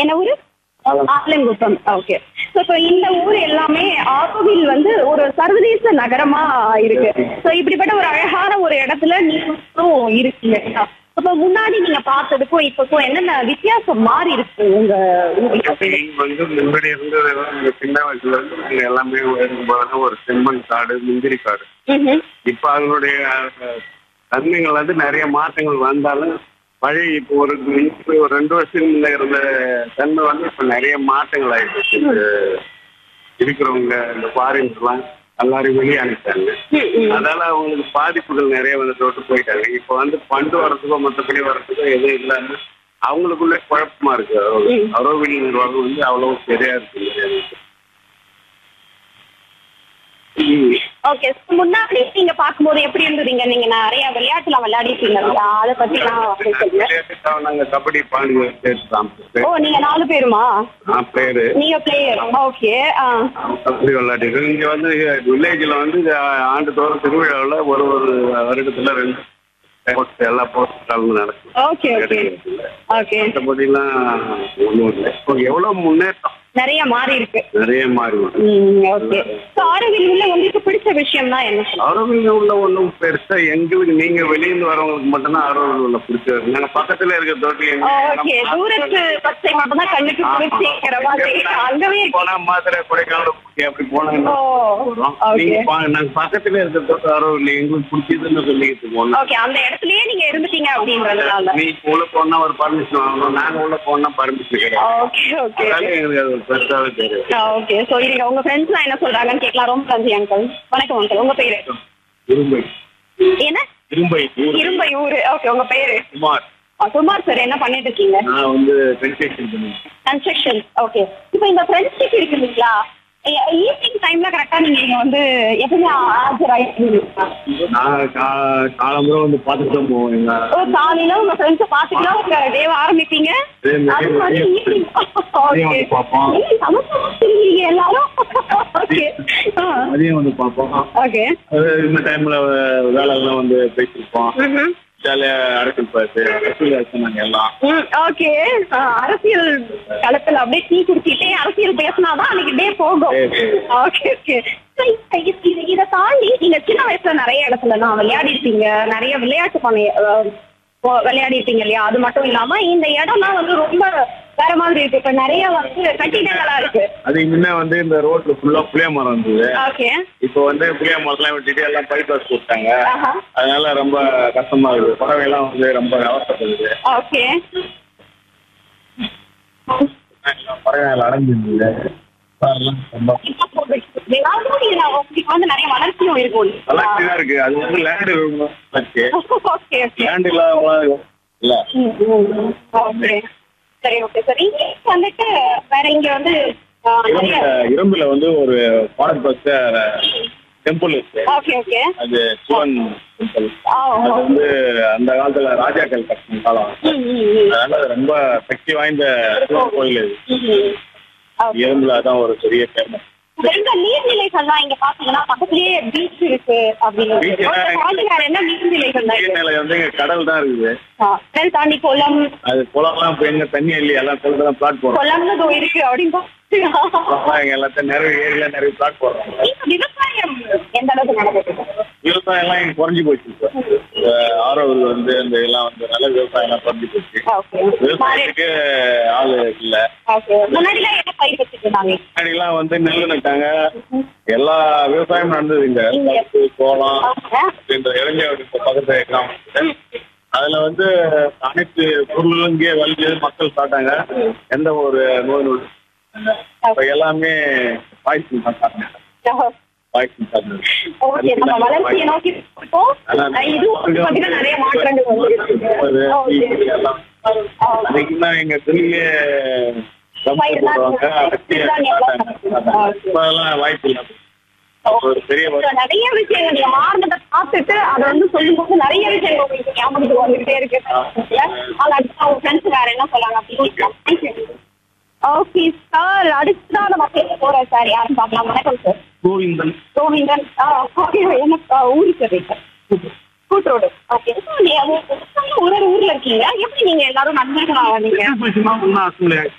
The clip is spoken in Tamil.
என்ன ஊரு ஆலங்குப்பம் ஓகே ஸோ இப்போ இந்த ஊர் எல்லாமே ஆரோவில் வந்து ஒரு சர்வதேச நகரமா இருக்கு ஸோ இப்படிப்பட்ட ஒரு அழகான ஒரு இடத்துல நீங்களும் இருக்கீங்க அப்போ முன்னாடி நீங்க பார்த்ததுக்கும் இப்போக்கும் என்னென்ன வித்தியாசம் மாறி இருக்கு உங்க ஊர்ல இங்க வந்து முன்னாடி இருந்தது இந்த சின்ன வயசுல இருந்து நாங்க எல்லாமே இருக்கும்போது ஒரு செம்மண் காடு முந்திரி காடு ம்ஹும். இப்ப அதனுடைய அஹ், தன்மைகள் வந்து நிறைய மாற்றங்கள் வந்தாலும் பழைய இப்போ ஒரு இப்ப ஒரு ரெண்டு வருஷத்துக்கு முன்ன இருந்த தன்மை வந்து இப்ப நிறைய மாற்றங்கள் ஆயிடுச்சு இந்த இருக்கிறவங்க இந்த ஃபாரின்ஸ் எல்லாம் எல்லாரையும் வெளியே அனுப்பிட்டாங்க ம், ம். அதனால அவங்களுக்கு பாதிப்புகள் நிறைய வந்து தொட்டு போயிட்டாங்க இப்ப வந்து பண்டு வரதுக்கோ மற்றபடி வரதுக்கோ எதுவும் இல்லாம அவங்களுக்குள்ள குழப்பமா இருக்கு ம். அரோவில் நிர்வாகம் வந்து அவ்வளவு சரியா இருக்கு ம். ஓகே முன்னாடி நீங்க பார்க்கும்போது எப்படி இருந்ததுங்க நீங்க நிறைய விளையாட்டுலாம் விளையாடிருக்கீங்க இல்லையா அதை பத்தி நான் சொல்லுங்க விளையாட்டுக்காக நாங்க கபடி பாண்டி ஓ நீங்க நாலு பேருமா பேரு நீங்க பிளேயர் ஓகே ஆ கபடி விளையாட்டு இங்க வந்து வில்லேஜ்ல வந்து ஆண்டுதோறும் திருவிழாவில் ஒரு ஒரு வருடத்துல ரெண்டு போஸ்ட் எல்லா போஸ்ட் நடக்கும் ஓகே ஓகே ஓகே மற்றபடிலாம் ஒன்றும் இல்லை இப்போ எவ்வளவு முன்னேற்றம் நிறைய மாறி இருக்கு நிறைய மாறி வருது. ம் ஓகே ஸோ ஆரோவில் உள்ள உங்களுக்கு பிடிச்ச விஷயம்னா என்ன அரவிந்த் உள்ள ஒன்றும் பெருசா எங்களுக்கு நீங்க வெளியிருந்து வரவங்களுக்கு மட்டும்தான் அரவிந்த் உள்ள பிடிச்சது நாங்க பக்கத்துல இருக்க தோட்டி ஓகே தூரத்து பச்சை மட்டும் தான் கண்ணுக்கு பிடிச்சிக்கிற மாதிரி அங்கவே இருக்கு போனா மாத்திரை கொடைக்கானல் ஊட்டி அப்படி போனா ஓ ஓகே நீங்க பா- நாங்க பக்கத்துல இருக்க தோட்டம் அரவிந்த் எங்களுக்கு பிடிச்சதுன்னு சொல்லிக்கிட்டு போனோம் ஓகே அந்த இடத்துலயே நீங்க இருந்துட்டீங்க அப்படின்றதுனால நீ உள்ள போனா ஒரு பர்மிஷன் வாங்கணும் நாங்க உள்ள போனா பர்மிஷன் கிடையாது ஓகே ஓகே அதனால எங்களுக்கு அது ஒரு பெருசாவே தெரியும் ஓகே ஸோ இருங்க உங்க ஃப்ரெண்ட்ஸ்லாம் என்ன சொல்றாங்கன்னு கேட்கலாம் ரொம்ப நன்றி அங்கிள் வணக்கம் அங்கிள் உங்க பேரு இரும்பை என்ன இரும்பை ஊர் இரும்பை ஊரு ஓகே உங்க பேரு குமார் ஆ, குமார் சார் என்ன பண்ணிட்டு இருக்கீங்க நான் வந்து கன்ஸ்ட்ரக்ஷன் பண்ணுவேன் கன்ஸ்ட்ரக்ஷன் ஓகே இப்போ இந்த ஃப்ரெண்ட்ஷிப் இருக்கு இல்லைங்களா ஈவினிங் டைம்ல கரெக்டா நீங்க இங்க வந்து எப்பவுமே ஆஜராயிருக்கீங்களா நான் கா- காலம்புற வந்து பார்த்துட்டு தான் போவோம் எங்க ஓ காலையில உங்க ஃப்ரெண்ட்ஸை பார்த்துக்கலாம் உங்க டேவ ஆரம்பிப்பீங்க அதே மாதிரி அது மாதிரி மதியம் ஈவினிங் மதியம் வந்து பார்ப்போம். ஓகே எல்லாரும் ஓகே மதியம் வந்து பார்ப்போம் ஓகே அது இந்த டைம்ல வேலை எல்லாம் வந்து பேசியிருப்போம் ஜாலியா அரசியல் பார்த்து அரசியல் அரசாங்க எல்லாம் ம் ஓகே அரசியல் களத்துல அப்படியே டீ குடிச்சிட்டே அரசியல் பேசினாதான் அன்னைக்கு டே போகும் சரி, சரி. ஓகே ஓகே இதை தாண்டி நீங்க சின்ன வயசுல நிறைய இடத்துல நான் விளையாடி இருப்பீங்க நிறைய விளையாட்டு பண்ணி விளையாடி இருப்பீங்க இல்லையா அது மட்டும் இல்லாம இந்த இடம்லாம் வந்து ரொம்ப வேற மாதிரி இருக்கு இப்ப நிறைய வந்து கட்டிடங்களா இருக்கு அதுக்கு முன்ன வந்து இந்த ரோட்ல ஃபுல்லா புளிய மரம் இருந்தது ஓகே இப்போ வந்து புளிய மரம்லாம் விட்டுட்டு எல்லாம் பைபாஸ் போட்டாங்க ஆஹா அதனால ரொம்ப கஷ்டமா இருக்குது பறவை எல்லாம் வந்து ரொம்ப அவசரப்படுது ஓகே பறவை எல்லாம் அடைஞ்சிருந்தது ரொம்ப உங்களுக்கு வந்து நிறைய வளர்ச்சியும் இருக்கும் வளர்ச்சி தான் இருக்கு அது வந்து லேண்டு வளர்ச்சி ஓகே ஓகே லேண்ட் இல்லாத இல்ல ஓகே சரி ஓகே சரி இங்க வந்துட்டு வேற இங்க வந்து ஆ, நிறைய இரும்புல- இரும்புல வந்து ஒரு பாடல் பக்த டெம்பிள் இருக்கு ஓகே ஓகே அது சிவன் டெம்பிள் ஆ அது வந்து அந்த காலத்துல ராஜாக்கள் கட்டின காலம் ம், ம், ம். அதனால அது ரொம்ப சக்தி வாய்ந்த சிவன் கோயில் இது ம், ம். Okay. இரும்புல அதான் ஒரு பெரிய ஃபேமஸ் எங்க நீர்நிலைகள்லாம் இங்க பாத்தீங்கன்னா பக்கத்துலயே பீச் இருக்கு அப்படின்னு Beach எல்லாம் அதை தாண்டி வேற என்ன நீர்நிலைகள் தான் இருக்கு நிலை வந்து இங்க கடல் தான் இருக்குது ஆ, கடல் தாண்டி குளம் அது குளம்லாம் இப்ப எங்க தண்ணி இல்லையா எல்லாம் குளத்துல தான் பிளாட் போடுறோம் குளம்னு இதோ இருக்கு அப்படின்னு பாத்தீங்கன்னா, குளம்லாம் எங்க எல்லாத்தையும் நிறைய ஏரியில நிறைய பிளாட் போடுறோம் இந்த விவசாயம் எந்த அளவுக்கு நடந்துட்டு இருக்கு விவசாயம் எல்லாம் இங்க குறைஞ்சு போச்சு இப்போ இந்த ஆரோவில் வந்து இந்த எல்லாம் வந்து நல்ல விவசாயம் எல்லாம் குறைஞ்சு போச்சு ஓகே மாறி விவசாயத்துக்கு ஆளு இல்ல ஓகே முன்னாடிலாம் என்ன பயிர் வச்சுட்டு இருந்தாங்க முன்னாடி எல்லாம் வந்து நெல் நட்டாங்க எல்லா விவசாயமும் நடந்தது இங்க பருப்பு, சோளம் ஓகே. இந்த இளைஞர் பக்கத்து கிராமம் அதுல வந்து அனைத்து பொருளும் இங்கே வலிஞ்சு மக்கள் சாப்பிட்டாங்க எந்த ஒரு நோய் நொடி இப்ப எல்லாமே பாய்ச்சல் தான் சாப்பிட்டாங்க பாய்ச்சல் சாப்பிட்டாங்க ஓகே நம்ம வளர்ச்சியை நோக்கி இருக்கோம் அஹ் இதுவும் வந்து பாத்தீங்கன்னா நிறைய மாற்றங்கள் வந்து ஓகே அன்னைக்கு தான் எங்க தொழிலே கம்பு போடுவாங்க அரிசி சாப்பிட்டாங்க. இப்ப அதெல்லாம் வாய்ப்பு இல்லை ஒரு பெரிய So, நிறைய விஷயங்கள் நீங்க மாறினதை பார்த்துட்டு அதை வந்து சொல்லும்போது நிறைய விஷயங்கள் உங்களுக்கு ஞாபகத்துக்கு வந்துகிட்டே இருக்கு அது அடுத்து அவங்க ஃப்ரெண்ட்ஸ் வேற என்ன சொல்லாங்க அப்படின்னு ஓகே சார் அடுத்ததான் நம்ம பேச போறோம் சார் யாரும் பார்க்கலாம் வணக்கம் சார் கோவிந்தன் கோவிந்தன் ஆ ஓகே எனக்கு ஊரு சார் கூட்டரோடு ஓகே நீங்க ஒரு ஒரு ஊர்ல இருக்கீங்க எப்படி நீங்க எல்லாரும் நண்பர்களா வந்தீங்க ஒன்னும் அசம்பிளி